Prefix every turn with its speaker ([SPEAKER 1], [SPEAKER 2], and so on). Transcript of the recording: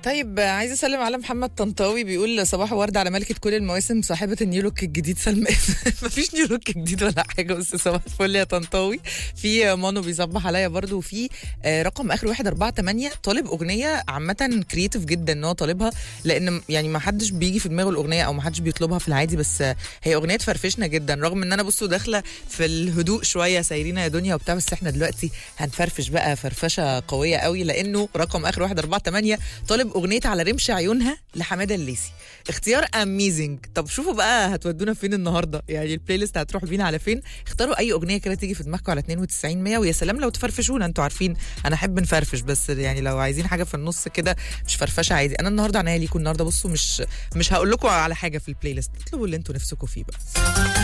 [SPEAKER 1] طيب عايزه اسلم على محمد طنطاوي بيقول صباح ورد على ملكه كل المواسم صاحبه النيو لوك الجديد سلمى مفيش نيو لوك جديد ولا حاجه بس صباح الفل يا طنطاوي في مانو بيصبح عليا برضو وفي آه، رقم اخر 148 طالب اغنيه عامه كرييتيف جدا ان هو طالبها لان يعني ما حدش بيجي في دماغه الاغنيه او ما حدش بيطلبها في العادي بس آه، هي اغنيه تفرفشنا جدا رغم ان انا بصوا داخله في الهدوء شويه سايرين يا دنيا وبتاع بس احنا دلوقتي هنفرفش بقى فرفشه قويه قوي لانه رقم اخر 148 طالب اغنيه على رمش عيونها لحماده الليثي اختيار اميزنج طب شوفوا بقى هتودونا فين النهارده يعني البلاي ليست هتروح بينا على فين اختاروا اي اغنيه كده تيجي في دماغكم على 92 100 ويا سلام لو تفرفشونا انتوا عارفين انا احب نفرفش بس يعني لو عايزين حاجه في النص كده مش فرفشه عادي انا النهارده عناية ليكم النهارده بصوا مش مش هقول لكم على حاجه في البلاي ليست اطلبوا اللي انتوا نفسكم فيه بقى